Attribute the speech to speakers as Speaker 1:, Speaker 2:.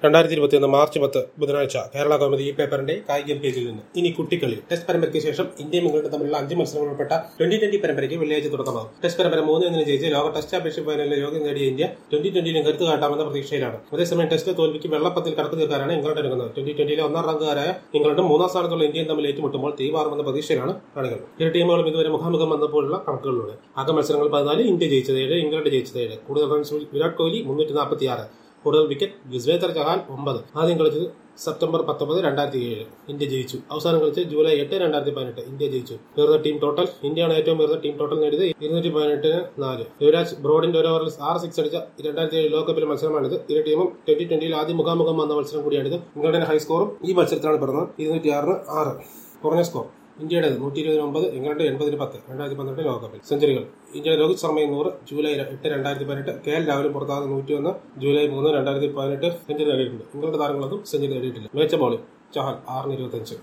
Speaker 1: രണ്ടായിരത്തി ഇരുപത്തിയൊന്ന് മാർച്ച് പത്ത് ബുധനാഴ്ച കേരള കൗമുദി ഈ പേപ്പറിന്റെ കായിക പേജിൽ നിന്ന് ഇനി കുട്ടിക്കളി ടെസ്റ്റ് പരമ്പരയ്ക്ക് ശേഷം ഇന്ത്യയും ഇംഗ്ലണ്ടും തമ്മിലുള്ള അഞ്ച് മത്സരങ്ങൾ ഉൾപ്പെട്ട ട്വന്റി ട്വന്റി പരമ്പരയ്ക്ക് വെള്ളിയാഴ്ച തുടക്കമാകും ടെസ്റ്റ് പരമ്പര മൂന്ന് ഒന്നിന് ജയിച്ച് ലോക ടെസ്റ്റ് ചാമ്പ്യൻഷിപ്പ് ഫൈനലിൽ യോഗ്യം നേടിയ ഇന്ത്യ ട്വന്റി ട്വന്റിയിലും കരുത്ത് കാട്ടാമെന്ന പ്രതീക്ഷയിലാണ് അതേസമയം ടെസ്റ്റ് തോൽവിക്ക് വെള്ളപ്പത്തിൽ കടക്കു തീർക്കാനാണ് ഇംഗ്ലണ്ട് ഒരുങ്ങുന്നത് ട്വന്റി ട്വന്റിയിലെ ഒന്നാം റാങ്കുകാരായ ഇംഗ്ലണ്ടും മൂന്നാം സ്ഥാനത്തുള്ള ഇന്ത്യയും തമ്മിൽ ഏറ്റുമുട്ടുമ്പോൾ തീവാറുമെന്ന പ്രതീക്ഷയിലാണ് കാണികൾ ഇരു ടീമുകളും ഇതുവരെ മുഖാമുഖം വന്നപ്പോഴുള്ള കണക്കുകളിലൂടെ ആകെ മത്സരങ്ങൾ പതിനാല് ഇന്ത്യ ജയിച്ചത് ഏഴ് ഇംഗ്ലണ്ട് ജയിച്ചത് ഏഴ് കൂടുതൽ റൺസ് വിരാട് കോഹ്ലി മുന്നൂറ്റി നാൽപ്പത്തി ആറ് കൂടുതൽ വിക്കറ്റ് യുസ്വേന്ദർ ചഹാൻ ഒമ്പത് ആദ്യം കളിച്ചത് സെപ്റ്റംബർ പത്തൊമ്പത് രണ്ടായിരത്തി ഏഴ് ഇന്ത്യ ജയിച്ചു അവസാനം കളിച്ചത് ജൂലൈ എട്ട് രണ്ടായിരത്തി പതിനെട്ട് ഇന്ത്യ ജയിച്ചു ഉയർന്ന ടീം ടോട്ടൽ ഇന്ത്യയാണ് ഏറ്റവും ഉയർന്ന ടീം ടോട്ടൽ നേടിയത് ഇരുന്നൂറ്റി പതിനെട്ടിന് നാല് യുവരാജ് ബ്രോഡിന്റെ ഒരു ഓവറിൽ ആറ് സിക്സ് അടിച്ച രണ്ടായിരത്തി ഏഴ് ലോകകപ്പിലെ മത്സരമാണിത് ഇരു ടീമും ട്വന്റി ട്വന്റിയിൽ ആദ്യം മുഖാമുഖം വന്ന മത്സരം കൂടിയാണിത് ഇംഗ്ലണ്ടിന്റെ ഹൈ സ്കോറും ഈ മത്സരത്തിലാണ് പിറന്നത് ഇരുന്നൂറ്റി ആറിന് ആറ് കുറഞ്ഞ സ്കോർ ഇന്ത്യയുടേത് നൂറ്റി ഇരുപതിന് ഒമ്പത് ഇംഗ്ലണ്ട് എൺപതിന് പത്ത് രണ്ടായിരത്തി പന്ത്രണ്ട് ലോകകപ്പിൽ സെഞ്ചുറികൾ ഇന്ത്യയുടെ രോഹിത് ശർമ്മയും നൂറ് ജൂലൈ എട്ട് രണ്ടായിരത്തി പതിനെട്ട് കെ എൽ രാഹുലും പുറത്താകുന്ന നൂറ്റി ഒന്ന് ജൂലൈ മൂന്ന് രണ്ടായിരത്തി പതിനെട്ട് സെഞ്ചുറി നേടിയിട്ടുണ്ട് ഇംഗ്ലണ്ട് താരങ്ങളൊന്നും സെഞ്ചുറി നേടിയിട്ടില്ല മികച്ച ബോളിംഗ് ചഹാൻ ആറിന് ഇരുപത്തഞ്ച്